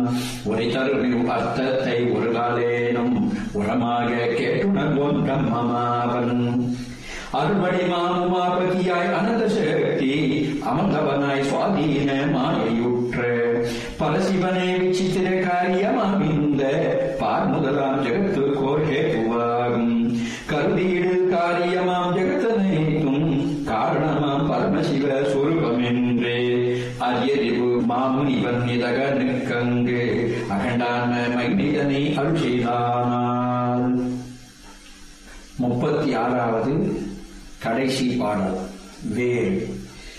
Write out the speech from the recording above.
உரை தரும் அர்த்தத்தை ஒரு காலேனும் உரமாக கேட்டுணர்வோம் பிரம்மமாவன் அறுபடை மாமுமாபதியாய் அனந்த சக்தி அமர்ந்தவனாய் சுவாதீன மாயையுற்ற பரசிவனே விசித்திர காரியமாமிந்த பார் முதலாம் ஜெகத்து கோர் ஹேதுவாகும் கருதியிடு காரியமாம் ஜெகத்தனைத்தும் காரணமாம் பரமசிவ சொரூபமென்றே அரியறிவு மாமுனிவன் நிதக நிற்கங்கு அகண்டான மைனிதனை அருள் செய்தானால் முப்பத்தி ஆறாவது கடைசி பாடல் வேல்